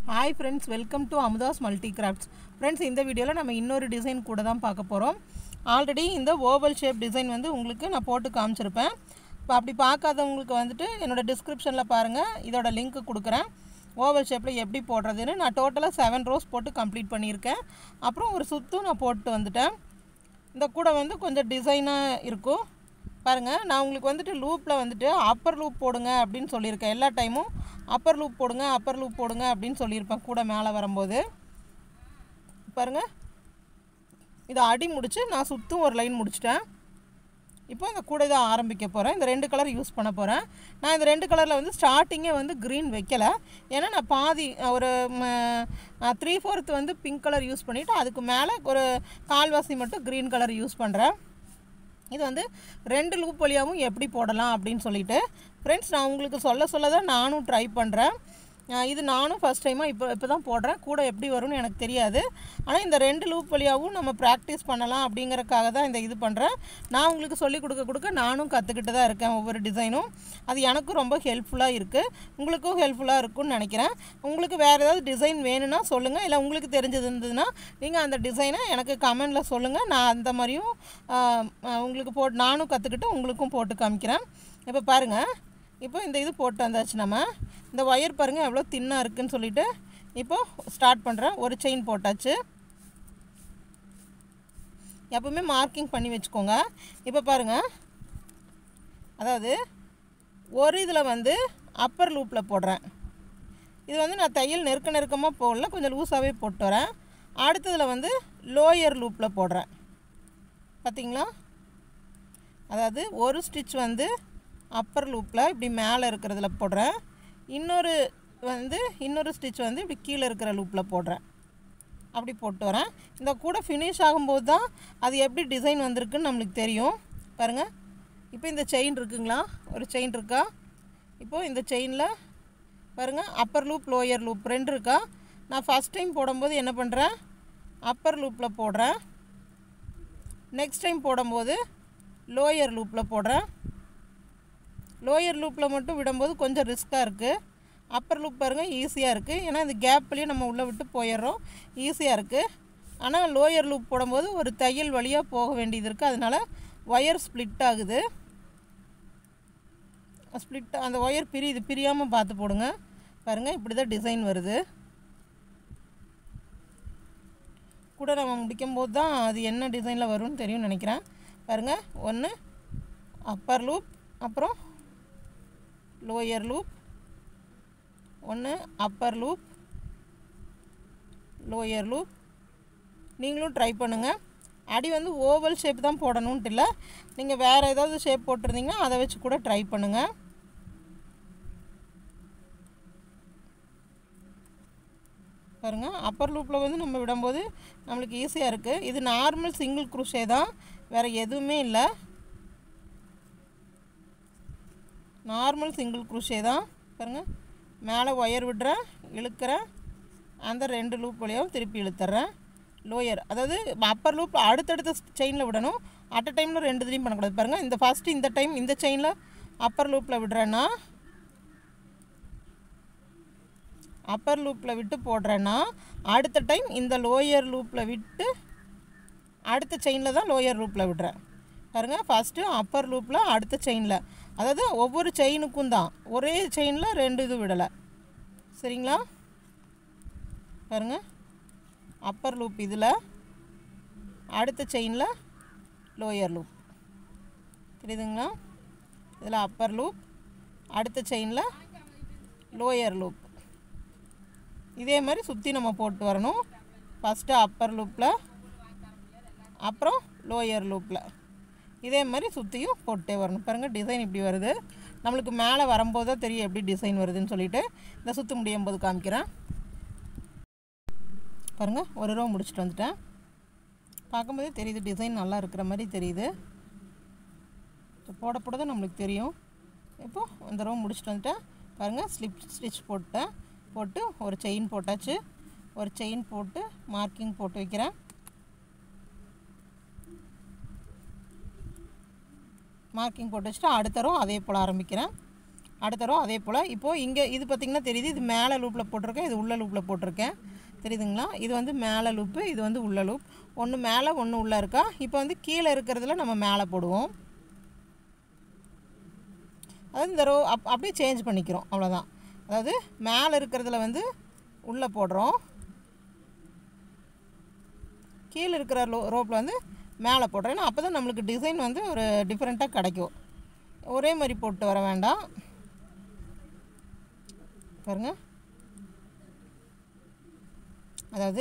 hi friends welcome to Amudha's multi crafts friends இந்த வீடியோவில் நம்ம இன்னொரு டிசைன் கூட தான் பார்க்க போகிறோம் ஆல்ரெடி இந்த ஓவல் ஷேப் டிசைன் வந்து உங்களுக்கு நான் போட்டு காமிச்சிருப்பேன் இப்போ அப்படி பார்க்காதவங்களுக்கு வந்துட்டு என்னோடய டிஸ்கிரிப்ஷனில் பாருங்கள் இதோட லிங்க் கொடுக்குறேன் ஓவல் ஷேப்பில் எப்படி போடுறதுன்னு நான் டோட்டலாக செவன் ரோஸ் போட்டு கம்ப்ளீட் பண்ணியிருக்கேன் அப்புறம் ஒரு சுத்தும் நான் போட்டு வந்துட்டேன் இந்த கூட வந்து கொஞ்சம் டிசைனாக இருக்கும் பாருங்கள் நான் உங்களுக்கு வந்துட்டு லூப்பில் வந்துட்டு அப்பர் லூப் போடுங்க அப்படின்னு சொல்லியிருக்கேன் எல்லா டைமும் அப்பர் லூப் போடுங்க அப்பர் லூப் போடுங்க அப்படின்னு சொல்லியிருப்பேன் கூட மேலே வரும்போது பாருங்கள் இதை அடி முடித்து நான் சுற்றும் ஒரு லைன் முடிச்சிட்டேன் இப்போ இந்த கூட தான் ஆரம்பிக்க போகிறேன் இந்த ரெண்டு கலர் யூஸ் பண்ண போகிறேன் நான் இந்த ரெண்டு கலரில் வந்து ஸ்டார்டிங்கே வந்து க்ரீன் வைக்கலை ஏன்னா நான் பாதி ஒரு த்ரீ ஃபோர்த் வந்து பிங்க் கலர் யூஸ் பண்ணிவிட்டு அதுக்கு மேலே ஒரு கால்வாசி மட்டும் க்ரீன் கலர் யூஸ் பண்ணுறேன் இது வந்து ரெண்டு லூப் வழியாகவும் எப்படி போடலாம் அப்படின்னு சொல்லிட்டு ஃப்ரெண்ட்ஸ் நான் உங்களுக்கு சொல்ல சொல்ல தான் நானும் ட்ரை பண்ணுறேன் இது நானும் ஃபஸ்ட் டைமாக இப்போ இப்போ தான் போடுறேன் கூட எப்படி வரும்னு எனக்கு தெரியாது ஆனால் இந்த ரெண்டு லூப் வழியாகவும் நம்ம ப்ராக்டிஸ் பண்ணலாம் அப்படிங்கறக்காக தான் இந்த இது பண்ணுறேன் நான் உங்களுக்கு சொல்லிக் கொடுக்க கொடுக்க நானும் கற்றுக்கிட்டு தான் இருக்கேன் ஒவ்வொரு டிசைனும் அது எனக்கும் ரொம்ப ஹெல்ப்ஃபுல்லாக இருக்குது உங்களுக்கும் ஹெல்ப்ஃபுல்லாக இருக்கும்னு நினைக்கிறேன் உங்களுக்கு வேறு ஏதாவது டிசைன் வேணும்னா சொல்லுங்கள் இல்லை உங்களுக்கு தெரிஞ்சது இருந்ததுன்னா நீங்கள் அந்த டிசைனை எனக்கு கமெண்டில் சொல்லுங்கள் நான் அந்த மாதிரியும் உங்களுக்கு போட்டு நானும் கற்றுக்கிட்டு உங்களுக்கும் போட்டு காமிக்கிறேன் இப்போ பாருங்கள் இப்போ இந்த இது போட்டு வந்தாச்சு நம்ம இந்த ஒயர் பாருங்கள் எவ்வளோ தின்னாக இருக்குதுன்னு சொல்லிட்டு இப்போ ஸ்டார்ட் பண்ணுறேன் ஒரு செயின் போட்டாச்சு எப்பவுமே மார்க்கிங் பண்ணி வச்சுக்கோங்க இப்போ பாருங்கள் அதாவது ஒரு இதில் வந்து அப்பர் லூப்பில் போடுறேன் இது வந்து நான் தையல் நெருக்க நெருக்கமாக போடல கொஞ்சம் லூஸாகவே போட்டு வரேன் அடுத்ததில் வந்து லோயர் லூப்பில் போடுறேன் பார்த்திங்களா அதாவது ஒரு ஸ்டிச் வந்து அப்பர் லூப்பில் இப்படி மேலே இருக்கிறதுல போடுறேன் இன்னொரு வந்து இன்னொரு ஸ்டிச் வந்து இப்படி கீழே இருக்கிற லூப்பில் போடுறேன் அப்படி போட்டு வரேன் இந்த கூட ஃபினிஷ் ஆகும்போது தான் அது எப்படி டிசைன் வந்திருக்குன்னு நம்மளுக்கு தெரியும் பாருங்கள் இப்போ இந்த செயின் இருக்குங்களா ஒரு செயின் இருக்கா இப்போது இந்த செயினில் பாருங்கள் அப்பர் லூப் லோயர் லூப் ரெண்டு இருக்கா நான் ஃபஸ்ட் டைம் போடும்போது என்ன பண்ணுறேன் அப்பர் லூப்பில் போடுறேன் நெக்ஸ்ட் டைம் போடும்போது லோயர் லூப்பில் போடுறேன் லோயர் லூப்பில் மட்டும் விடும்போது கொஞ்சம் ரிஸ்க்காக இருக்குது அப்பர் லூப் பாருங்கள் ஈஸியாக இருக்குது ஏன்னா இந்த கேப்லேயும் நம்ம உள்ளே விட்டு போயிடுறோம் ஈஸியாக இருக்குது ஆனால் லோயர் லூப் போடும்போது ஒரு தையல் வழியாக போக வேண்டியது இருக்குது அதனால் ஒயர் ஸ்ப்ளிட் ஆகுது ஸ்ப்ளிட் அந்த ஒயர் பிரியுது பிரியாமல் பார்த்து போடுங்க பாருங்கள் இப்படி தான் டிசைன் வருது கூட நம்ம முடிக்கும்போது தான் அது என்ன டிசைனில் வரும்னு தெரியும்னு நினைக்கிறேன் பாருங்கள் ஒன்று அப்பர் லூப் அப்புறம் லோயர் லூப் ஒன்று அப்பர் லூப் லோயர் லூப் நீங்களும் ட்ரை பண்ணுங்கள் அடி வந்து ஓவல் ஷேப் தான் போடணுன்ட்டு இல்லை நீங்கள் வேறு ஏதாவது ஷேப் போட்டிருந்தீங்கன்னா அதை வச்சு கூட ட்ரை பண்ணுங்கள் பாருங்கள் அப்பர் லூப்பில் வந்து நம்ம விடும்போது நம்மளுக்கு ஈஸியாக இருக்குது இது நார்மல் சிங்கிள் குருஷே தான் வேறு எதுவுமே இல்லை நார்மல் சிங்கிள் குருஷே தான் பாருங்கள் மேலே ஒயர் விடுறேன் இழுக்கிறேன் அந்த ரெண்டு லூப் வழியாகவும் திருப்பி இழுத்துறேன் லோயர் அதாவது அப்பர் லூப் அடுத்தடுத்த செயினில் விடணும் அட் அ டைமில் ரெண்டு இதுலையும் பண்ணக்கூடாது பாருங்கள் இந்த ஃபஸ்ட்டு இந்த டைம் இந்த செயினில் அப்பர் லூப்பில் விடுறேன்னா அப்பர் லூப்பில் விட்டு போடுறேன்னா அடுத்த டைம் இந்த லோயர் லூப்பில் விட்டு அடுத்த செயினில் தான் லோயர் லூப்பில் விடுறேன் பாருங்கள் ஃபஸ்ட்டு அப்பர் லூப்பில் அடுத்த செயினில் அதாவது ஒவ்வொரு செயினுக்கும் தான் ஒரே செயினில் ரெண்டு இது விடலை சரிங்களா பாருங்கள் அப்பர் லூப் இதில் அடுத்த செயினில் லோயர் லூப் தெரியுதுங்களா இதில் அப்பர் லூப் அடுத்த செயினில் லோயர் லூப் இதே மாதிரி சுற்றி நம்ம போட்டு வரணும் ஃபஸ்ட்டு அப்பர் லூப்பில் அப்புறம் லோயர் லூப்பில் இதே மாதிரி சுற்றியும் போட்டே வரணும் பாருங்கள் டிசைன் இப்படி வருது நம்மளுக்கு மேலே வரும்போது தான் தெரியும் எப்படி டிசைன் வருதுன்னு சொல்லிட்டு இந்த சுற்று முடியும் போது காமிக்கிறேன் பாருங்கள் ஒரு ரோ முடிச்சுட்டு வந்துட்டேன் பார்க்கும்போதே தெரியுது டிசைன் நல்லா இருக்கிற மாதிரி தெரியுது போட போட தான் நம்மளுக்கு தெரியும் இப்போது அந்த ரோ முடிச்சுட்டு வந்துட்டேன் பாருங்கள் ஸ்லிப் ஸ்டிச் போட்டேன் போட்டு ஒரு செயின் போட்டாச்சு ஒரு செயின் போட்டு மார்க்கிங் போட்டு வைக்கிறேன் மார்க்கிங் போட்டு வச்சுட்டு அடுத்த ரோ அதே போல் ஆரம்பிக்கிறேன் அடுத்த ரோ அதே போல் இப்போது இங்கே இது பார்த்திங்கன்னா தெரியுது இது மேலே லூப்பில் போட்டிருக்கேன் இது உள்ள லூப்பில் போட்டிருக்கேன் தெரியுதுங்களா இது வந்து மேலே லூப்பு இது வந்து உள்ள லூப் ஒன்று மேலே ஒன்று உள்ளே இருக்கா இப்போ வந்து கீழே இருக்கிறதுல நம்ம மேலே போடுவோம் அதாவது இந்த ரோ அப் அப்படியே சேஞ்ச் பண்ணிக்கிறோம் அவ்வளோதான் அதாவது மேலே இருக்கிறதுல வந்து உள்ளே போடுறோம் கீழே இருக்கிற லோ ரோப்பில் வந்து மேலே போடுறோம் ஏன்னா அப்போ தான் நம்மளுக்கு டிசைன் வந்து ஒரு டிஃப்ரெண்ட்டாக கிடைக்கும் ஒரே மாதிரி போட்டு வர வேண்டாம் பாருங்க அதாவது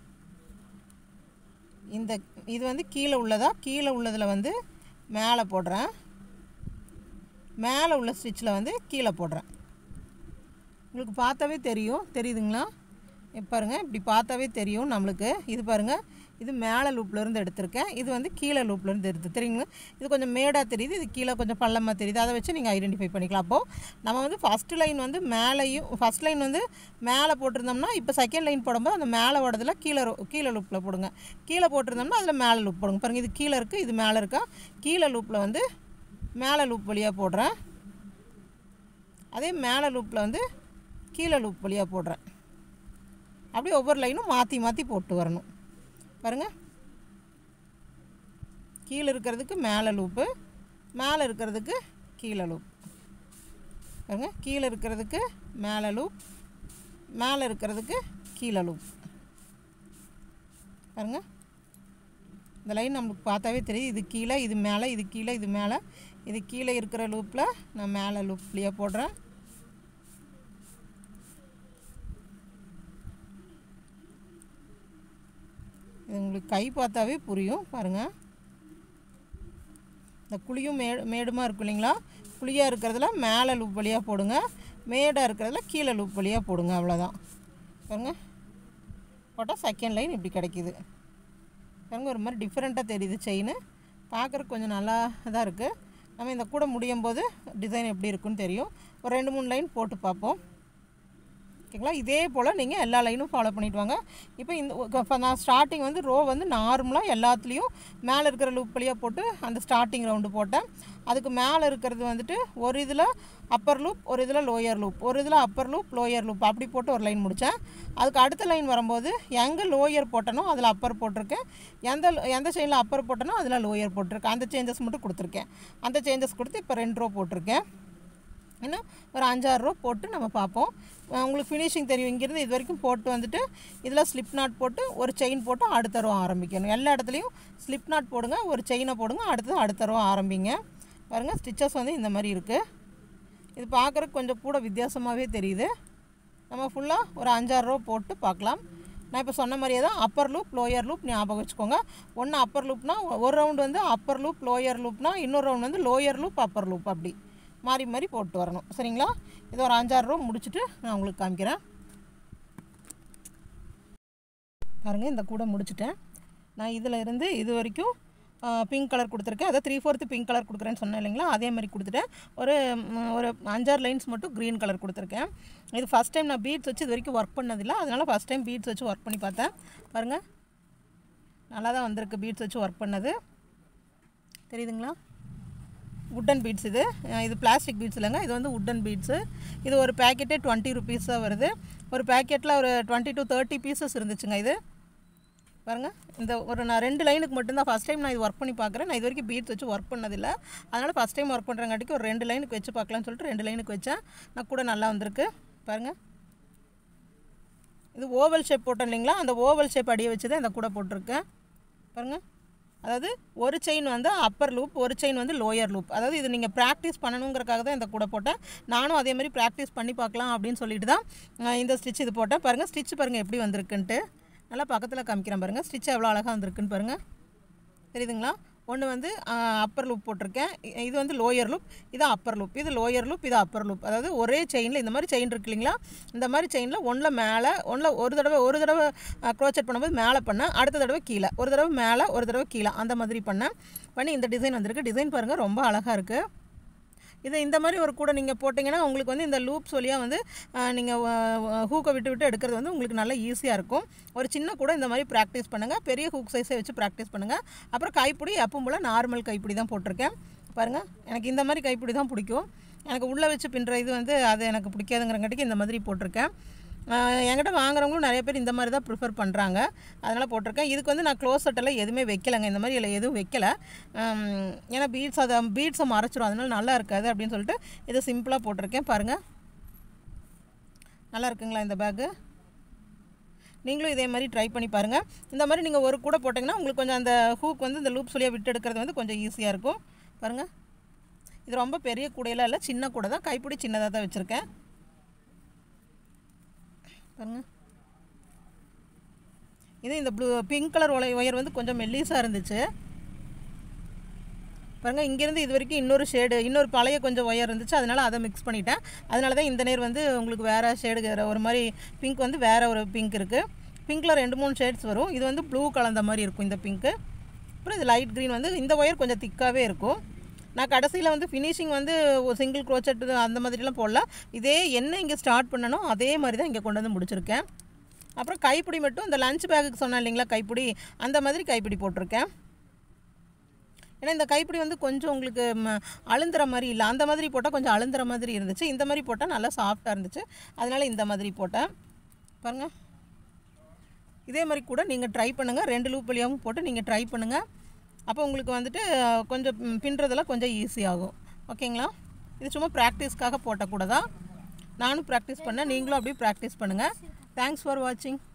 இந்த இது வந்து கீழே உள்ளதா கீழே உள்ளதில் வந்து மேலே போடுறேன் மேலே உள்ள ஸ்டிச்சில் வந்து கீழே போடுறேன் உங்களுக்கு பார்த்தாவே தெரியும் தெரியுதுங்களா இப்போ பாருங்கள் இப்படி பார்த்தாவே தெரியும் நம்மளுக்கு இது பாருங்கள் இது மேலே லூப்லேருந்து எடுத்திருக்கேன் இது வந்து கீழே லூப்லேருந்து எடுத்து தெரியுங்களா இது கொஞ்சம் மேடாக தெரியுது இது கீழே கொஞ்சம் பள்ளமாக தெரியுது அதை வச்சு நீங்கள் ஐடென்டிஃபை பண்ணிக்கலாம் அப்போது நம்ம வந்து ஃபஸ்ட்டு லைன் வந்து மேலேயும் ஃபஸ்ட் லைன் வந்து மேலே போட்டிருந்தோம்னா இப்போ செகண்ட் லைன் போடும்போது அந்த மேலே ஓடதில் கீழே ரோ- கீழே லூப்பில் போடுங்க கீழே போட்டிருந்தோம்னா அதில் மேலே லூப் போடுங்க பாருங்கள் இது கீழே இருக்குது இது மேலே இருக்கா கீழே லூப்பில் வந்து மேலே லூப் வழியாக போடுறேன் அதே மேலே லூப்பில் வந்து கீழே லூப் வழியாக போடுறேன் அப்படியே ஒவ்வொரு லைனும் மாற்றி மாற்றி போட்டு வரணும் பாருங்கள் கீழே இருக்கிறதுக்கு மேலே லூப்பு மேலே இருக்கிறதுக்கு கீழே லூப் பாருங்க கீழே இருக்கிறதுக்கு மேலே லூப் மேலே இருக்கிறதுக்கு கீழே லூப் பாருங்க இந்த லைன் நமக்கு பார்த்தாவே தெரியுது இது கீழே இது மேலே இது கீழே இது மேலே இது கீழே இருக்கிற லூப்பில் நான் மேலே லூப்லேயே போடுறேன் இது உங்களுக்கு கை பார்த்தாவே புரியும் பாருங்கள் இந்த குழியும் மே மேடுமா இருக்கும் இல்லைங்களா குழியாக இருக்கிறதுல மேலே லூப் வழியாக போடுங்க மேடாக இருக்கிறதுல கீழே லூப் வழியாக போடுங்க அவ்வளோதான் பாருங்க போட்டால் செகண்ட் லைன் இப்படி கிடைக்கிது பாருங்க ஒரு மாதிரி டிஃப்ரெண்ட்டாக தெரியுது செயின் பார்க்குறக்கு கொஞ்சம் நல்லா தான் இருக்குது நம்ம இந்த கூட முடியும் போது டிசைன் எப்படி இருக்குன்னு தெரியும் ஒரு ரெண்டு மூணு லைன் போட்டு பார்ப்போம் ஓகேங்களா இதே போல் நீங்கள் எல்லா லைனும் ஃபாலோ பண்ணிட்டு வாங்க இப்போ இந்த இப்போ நான் ஸ்டார்டிங் வந்து ரோ வந்து நார்மலாக எல்லாத்துலேயும் மேலே இருக்கிற லூப் வழியாக போட்டு அந்த ஸ்டார்டிங் ரவுண்டு போட்டேன் அதுக்கு மேலே இருக்கிறது வந்துட்டு ஒரு இதில் அப்பர் லூப் ஒரு இதில் லோயர் லூப் ஒரு இதில் அப்பர் லூப் லோயர் லூப் அப்படி போட்டு ஒரு லைன் முடித்தேன் அதுக்கு அடுத்த லைன் வரும்போது எங்கே லோயர் போட்டனோ அதில் அப்பர் போட்டிருக்கேன் எந்த எந்த செயினில் அப்பர் போட்டனோ அதில் லோயர் போட்டிருக்கேன் அந்த சேஞ்சஸ் மட்டும் கொடுத்துருக்கேன் அந்த சேஞ்சஸ் கொடுத்து இப்போ ரெண்டு ரோ போட்டிருக்கேன் இன்னும் ஒரு அஞ்சாறு ரூபா போட்டு நம்ம பார்ப்போம் அஹ் உங்களுக்கு ஃபினிஷிங் தெரியும் இங்கேருந்து இது வரைக்கும் போட்டு வந்துட்டு இதில் ஸ்லிப் நாட் போட்டு ஒரு செயின் போட்டு அடுத்த ரோ ஆரம்பிக்கணும் எல்லா இடத்துலையும் ஸ்லிப் நாட் போடுங்க ஒரு செயினை போடுங்க அடுத்தது அடுத்த ரோ ஆரம்பிங்க பாருங்கள் ஸ்டிச்சஸ் வந்து இந்த மாதிரி இருக்குது இது பார்க்குறதுக்கு கொஞ்சம் கூட வித்தியாசமாகவே தெரியுது நம்ம ஃபுல்லாக ஒரு அஞ்சாறு ரோ போட்டு பார்க்கலாம் நான் இப்போ சொன்ன மாதிரியே தான் அப்பர் லூப் லோயர் லூப் ஞாபகம் வச்சுக்கோங்க ஒன்று அப்பர் லூப்னா ஒரு ரவுண்டு வந்து அப்பர் லூப் லோயர் லூப்னா இன்னொரு ரவுண்ட் வந்து லோயர் லூப் அப்பர் லூப் அப்படி மாறி மாறி போட்டு வரணும் சரிங்களா இது ஒரு அஞ்சாறு ரூபா முடிச்சுட்டு நான் உங்களுக்கு காமிக்கிறேன் பாருங்கள் இந்த கூடை முடிச்சிட்டேன் நான் இதில் இருந்து இது வரைக்கும் பிங்க் கலர் கொடுத்துருக்கேன் அதாவது த்ரீ ஃபோர்த்து பிங்க் கலர் கொடுக்குறேன்னு சொன்னேன் இல்லைங்களா அதே மாதிரி கொடுத்துட்டேன் ஒரு ம், ஒரு அஞ்சாறு லைன்ஸ் மட்டும் க்ரீன் கலர் கொடுத்துருக்கேன் இது ஃபஸ்ட் டைம் நான் பீட்ஸ் வச்சு இது வரைக்கும் ஒர்க் பண்ணதில்லை அதனால் ஃபஸ்ட் டைம் பீட்ஸ் வச்சு ஒர்க் பண்ணி பார்த்தேன் பாருங்கள் நல்லா தான் வந்திருக்கு பீட்ஸ் வச்சு ஒர்க் பண்ணது தெரியுதுங்களா உட்டன் பீட்ஸ் இது அஹ் இது பிளாஸ்டிக் பீட்ஸ் இல்லைங்க இது வந்து உட்டன் பீட்ஸு இது ஒரு பேக்கெட்டே டுவெண்ட்டி ருபீஸ் தான் வருது ஒரு பேக்கெட்டில் ஒரு டுவெண்ட்டி டு தேர்ட்டி பீசஸ் இருந்துச்சுங்க இது பாருங்கள் இந்த ஒரு நான் ரெண்டு லைனுக்கு மட்டும்தான் ஃபஸ்ட் டைம் நான் இது ஒர்க் பண்ணி பார்க்குறேன் நான் இது வரைக்கும் பீட்ஸ் வச்சு ஒர்க் பண்ணதில்லை அதனால் ஃபஸ்ட் டைம் ஒர்க் பண்ணுறங்காட்டிக்கு ஒரு ரெண்டு லைனுக்கு வச்சு பார்க்கலாம்னு சொல்லிட்டு ரெண்டு லைனுக்கு வச்சேன் நான் கூட நல்லா வந்திருக்கு பாருங்கள் இது ஓவல் ஷேப் போட்டோம் இல்லைங்களா அந்த ஓவல் ஷேப் அடியை வச்சு தான் இந்த கூட போட்டிருக்கேன் பாருங்கள் அதாவது ஒரு செயின் வந்து அப்பர் லூப் ஒரு செயின் வந்து லோயர் லூப் அதாவது இது நீங்கள் ப்ராக்டிஸ் பண்ணணுங்கிறக்காக தான் இந்த கூட போட்டேன் நானும் அதே மாதிரி ப்ராக்டிஸ் பண்ணி பார்க்கலாம் அப்படின்னு சொல்லிட்டு தான் நான் இந்த ஸ்டிச் இது போட்டேன் பாருங்கள் ஸ்டிச் பாருங்கள் எப்படி வந்திருக்குன்ட்டு நல்லா பக்கத்தில் காமிக்கிறேன் பாருங்கள் ஸ்டிச் எவ்வளோ அழகாக வந்திருக்குன்னு பாருங்கள் தெரியுதுங்களா ஒன்று வந்து அப்பர் லூப் போட்டிருக்கேன் இ- இது வந்து லோயர் லூப் இது அப்பர் லூப் இது லோயர் லூப் இது அப்பர் லூப் அதாவது ஒரே செயினில் இந்த மாதிரி செயின் இருக்கு இல்லைங்களா இந்த மாதிரி செயினில் ஒன்றில் மேலே ஒன்றில் ஒரு தடவை ஒரு தடவை க்ரோச்செட் பண்ணும்போது மேலே பண்ணேன் அடுத்த தடவை கீழே ஒரு தடவை மேலே ஒரு தடவை கீழே அந்த மாதிரி பண்ணேன் பண்ணி இந்த டிசைன் வந்திருக்கு டிசைன் பாருங்கள் ரொம்ப அழகாக இருக்குது இது இந்த மாதிரி ஒரு கூட நீங்கள் போட்டிங்கன்னா உங்களுக்கு வந்து இந்த லூப்ஸ் வழியாக வந்து நீங்கள் ஹூக்கை விட்டு விட்டு எடுக்கிறது வந்து உங்களுக்கு நல்லா ஈஸியாக இருக்கும் ஒரு சின்ன கூட இந்த மாதிரி ப்ராக்டிஸ் பண்ணுங்கள் பெரிய ஹூக் சைஸை வச்சு ப்ராக்டிஸ் பண்ணுங்கள் அப்புறம் கைப்பிடி எப்பவும் போல் நார்மல் கைப்பிடி தான் போட்டிருக்கேன் பாருங்கள் எனக்கு இந்த மாதிரி கைப்பிடி தான் பிடிக்கும் எனக்கு உள்ளே வச்சு பின்னுற இது வந்து அது எனக்கு பிடிக்காதுங்கிறங்காட்டிக்கு இந்த மாதிரி போட்டிருக்கேன் ஆஹ் என்கிட்ட வாங்குறவங்களும் நிறைய பேர் இந்த மாதிரி தான் ப்ரிஃபர் பண்ணுறாங்க அதனால் போட்டிருக்கேன் இதுக்கு வந்து நான் க்ளோஸ் செட்டெல்லாம் எதுவுமே வைக்கலைங்க இந்த மாதிரி இல்லை எதுவும் வைக்கல ஆம், ஏன்னா பீட்ஸ் அதை பீட்ஸை மறைச்சிரும் அதனால நல்லா இருக்காது அப்படின்னு சொல்லிட்டு இதை சிம்பிளாக போட்டிருக்கேன் பாருங்கள் நல்லா இருக்குங்களா இந்த பேக்கு நீங்களும் இதே மாதிரி ட்ரை பண்ணி பாருங்கள் இந்த மாதிரி நீங்கள் ஒரு கூட போட்டிங்கன்னா உங்களுக்கு கொஞ்சம் அந்த ஹூக் வந்து இந்த லூப் சொல்லியாக விட்டு எடுக்கிறது வந்து கொஞ்சம் ஈஸியாக இருக்கும் பாருங்கள் இது ரொம்ப பெரிய கூடையெல்லாம் இல்லை சின்ன கூடை தான் கைப்பிடி சின்னதாக தான் வச்சுருக்கேன் பாருங்க இது இந்த ப்ளூ பிங்க் கலர் ஒலை ஒயர் வந்து கொஞ்சம் மெல்லிஸாக இருந்துச்சு பாருங்க இங்கேருந்து இது வரைக்கும் இன்னொரு ஷேடு இன்னொரு பழைய கொஞ்சம் ஒயர் இருந்துச்சு அதனால அதை மிக்ஸ் பண்ணிட்டேன் அதனால தான் இந்த நேர் வந்து உங்களுக்கு வேறு ஷேடு ஒரு மாதிரி பிங்க் வந்து வேறு ஒரு பிங்க் இருக்குது பிங்க்கில் ரெண்டு மூணு ஷேட்ஸ் வரும் இது வந்து ப்ளூ கலந்த மாதிரி இருக்கும் இந்த பிங்க்கு அப்புறம் இது லைட் க்ரீன் வந்து இந்த ஒயர் கொஞ்சம் திக்காகவே இருக்கும் நான் கடைசியில் வந்து ஃபினிஷிங் வந்து ஒரு சிங்கிள் க்ரோச்சட் அந்த மாதிரிலாம் போடல இதே என்ன இங்கே ஸ்டார்ட் பண்ணணும் அதே மாதிரி தான் இங்கே கொண்டு வந்து முடிச்சிருக்கேன் அப்புறம் கைப்பிடி மட்டும் இந்த லஞ்ச் பேக்குக்கு சொன்னேன் இல்லைங்களா கைப்பிடி அந்த மாதிரி கைப்பிடி போட்டிருக்கேன் ஏன்னா இந்த கைப்பிடி வந்து கொஞ்சம் உங்களுக்கு ம, அழுந்துற மாதிரி இல்லை அந்த மாதிரி போட்டால் கொஞ்சம் அழுந்துற மாதிரி இருந்துச்சு இந்த மாதிரி போட்டால் நல்லா சாஃப்டாக இருந்துச்சு அதனால் இந்த மாதிரி போட்டேன் பாருங்கள் இதே மாதிரி கூட நீங்கள் ட்ரை பண்ணுங்கள் ரெண்டு லூப் வழியாகவும் போட்டு நீங்கள் ட்ரை பண்ணுங்கள் அப்போ உங்களுக்கு வந்துட்டு அஹ், கொஞ்சம் ம், பின்னுறதெல்லாம் கொஞ்சம் ஈஸியாகும் ஓகேங்களா இது சும்மா ப்ராக்டிஸ்க்காக போட்ட கூட தான் நானும் ப்ராக்டிஸ் பண்ணேன் நீங்களும் அப்படியே ப்ராக்டிஸ் பண்ணுங்கள் தேங்க்ஸ் ஃபார் வாட்சிங்